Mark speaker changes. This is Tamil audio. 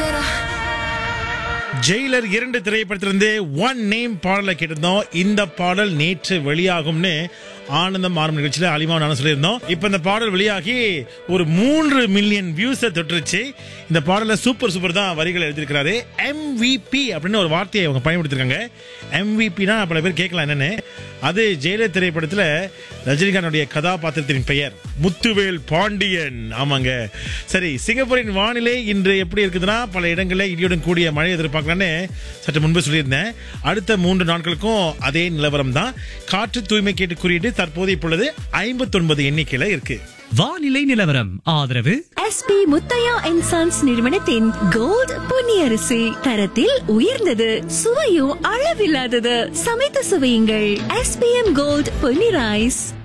Speaker 1: ஜெயிலரா
Speaker 2: ஜெயிலர் இரண்டு திரைப்படத்திலிருந்து ஒன் நேம் பாடலை கேட்டிருந்தோம் இந்த பாடல் நேற்று வெளியாகும்னு ஆனந்தம் ஆரம்ப நிகழ்ச்சியில அலிமா நானும் சொல்லியிருந்தோம் இப்ப இந்த பாடல் வெளியாகி ஒரு மூன்று மில்லியன் வியூஸை தொட்டுருச்சு இந்த பாடல சூப்பர் சூப்பர் தான் வரிகள் எழுதியிருக்கிறாரு எம்விபி அப்படின்னு ஒரு வார்த்தையை அவங்க பயன்படுத்திருக்காங்க எம்விபினா பல பேர் கேட்கலாம் என்னன்னு அது ஜெயலலிதா திரைப்படத்துல ரஜினிகாந்துடைய கதாபாத்திரத்தின் பெயர் முத்துவேல் பாண்டியன் ஆமாங்க சரி சிங்கப்பூரின் வானிலை இன்று எப்படி இருக்குதுன்னா பல இடங்களில் இடியுடன் கூடிய மழை எதிர்பார்க்கலான்னு சற்று முன்பு சொல்லியிருந்தேன் அடுத்த மூன்று நாட்களுக்கும் அதே நிலவரம் தான் காற்று தூய்மை கேட்டு குறியீடு தற்போது இப்பொழுது ஐம்பத்தொன்பது எண்ணிக்கையில இருக்கு
Speaker 3: வானிலை நிலவரம் ஆதரவு
Speaker 4: எஸ்பி முத்தையா அண்ட் சன்ஸ் நிறுவனத்தின் கோல்ட் பொன்னியரிசி தரத்தில் உயர்ந்தது சுவையும் அளவில்லாதது சமைத்து சுவையுங்கள் எஸ்பிஎம் கோல்ட் பொன்னி ரைஸ்